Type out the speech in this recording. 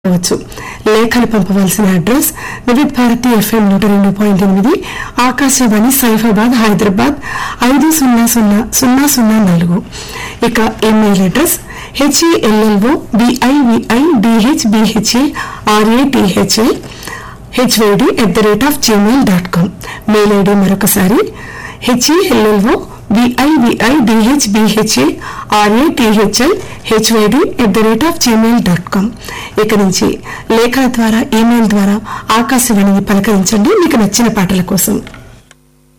పంపవచ్చు లేఖలు పంపవలసిన అడ్రస్ వివిధ్ భారతి ఎఫ్ఎం నూట రెండు పాయింట్ ఎనిమిది ఆకాశవాణి సైఫాబాద్ హైదరాబాద్ ఐదు సున్నా సున్నా సున్నా సున్నా నాలుగు ఇక email address H E L L O B I V I D H B H A R A T H A H Y D at the rate of Gmail dot com mail ID మరొకసారి H E L L O B I V I D H B H A R A T H L H Y D at the rate of Gmail dot com ఇక నుంచి లేఖల ద్వారా ఈమెయిల్ ద్వారా ఆకాశవాణిని పలకరించండి మీకు నచ్చిన పాటల కోసం